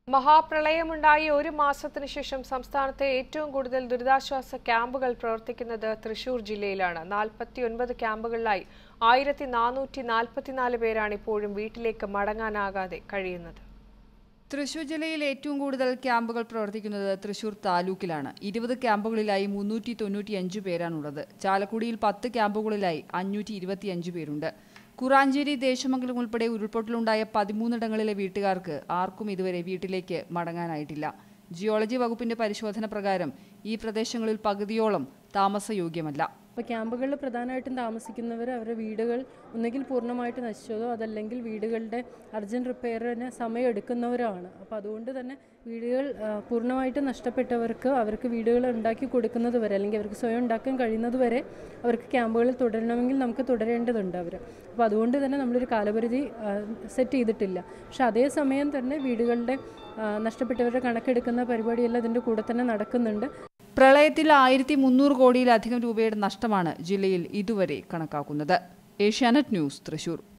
മഹാപ്രളയമുണ്ടായി ഒരു മാസത്തിനു ശേഷം സംസ്ഥാനത്തെ ഏറ്റവും കൂടുതൽ ദുരിതാശ്വാസ ക്യാമ്പുകൾ പ്രവർത്തിക്കുന്നത് തൃശൂർ ജില്ലയിലാണ് നാൽപ്പത്തി ഒൻപത് ക്യാമ്പുകളിലായി ആയിരത്തി നാനൂറ്റി നാൽപ്പത്തിനാല് പേരാണ് ഇപ്പോഴും വീട്ടിലേക്ക് മടങ്ങാനാകാതെ കഴിയുന്നത് തൃശൂർ ജില്ലയിൽ ഏറ്റവും കൂടുതൽ ക്യാമ്പുകൾ പ്രവർത്തിക്കുന്നത് തൃശൂർ താലൂക്കിലാണ് ഇരുപത് ക്യാമ്പുകളിലായി മുന്നൂറ്റി തൊണ്ണൂറ്റിയഞ്ച് പേരാണുള്ളത് ചാലക്കുടിയിൽ പത്ത് ക്യാമ്പുകളിലായി അഞ്ഞൂറ്റി ഇരുപത്തിയഞ്ച് പേരുണ്ട് കുറാഞ്ചേരി ദേശമംഗലം ഉൾപ്പെടെ ഉരുൾപൊട്ടലുണ്ടായ പതിമൂന്നിടങ്ങളിലെ വീട്ടുകാർക്ക് ആർക്കും ഇതുവരെ വീട്ടിലേക്ക് മടങ്ങാനായിട്ടില്ല ജിയോളജി വകുപ്പിന്റെ പരിശോധന പ്രകാരം ഈ പ്രദേശങ്ങളിൽ പകുതിയോളം താമസയോഗ്യമല്ല അപ്പോൾ ക്യാമ്പുകളിൽ പ്രധാനമായിട്ടും താമസിക്കുന്നവർ അവരുടെ വീടുകൾ ഒന്നുകിൽ പൂർണ്ണമായിട്ട് നശിച്ചതോ അതല്ലെങ്കിൽ വീടുകളുടെ അർജൻറ്റ് റിപ്പയറിന് സമയം എടുക്കുന്നവരാണ് അപ്പോൾ അതുകൊണ്ട് തന്നെ വീടുകൾ ആ, പൂർണ്ണമായിട്ട് നഷ്ടപ്പെട്ടവർക്ക് അവർക്ക് വീടുകൾ ഉണ്ടാക്കി കൊടുക്കുന്നത് വരെ അല്ലെങ്കിൽ അവർക്ക് സ്വയം ഉണ്ടാക്കാൻ കഴിയുന്നത് വരെ അവർക്ക് ക്യാമ്പുകളിൽ തുടരണമെങ്കിൽ നമുക്ക് തുടരേണ്ടതുണ്ട് അവർ അപ്പോൾ അതുകൊണ്ട് തന്നെ നമ്മളൊരു കാലപരിധി സെറ്റ് ചെയ്തിട്ടില്ല പക്ഷെ അതേസമയം തന്നെ വീടുകളുടെ ആ, നഷ്ടപ്പെട്ടവരുടെ കണക്കെടുക്കുന്ന പരിപാടിയെല്ലാം ഇതിൻ്റെ കൂടെ തന്നെ നടക്കുന്നുണ്ട് പ്രളയത്തിൽ ആയിരത്തി മുന്നൂറ് കോടിയിലധികം രൂപയുടെ നഷ്ടമാണ് ജില്ലയിൽ ഇതുവരെ കണക്കാക്കുന്നത് ഏഷ്യാനെറ്റ് ന്യൂസ് തൃശൂർ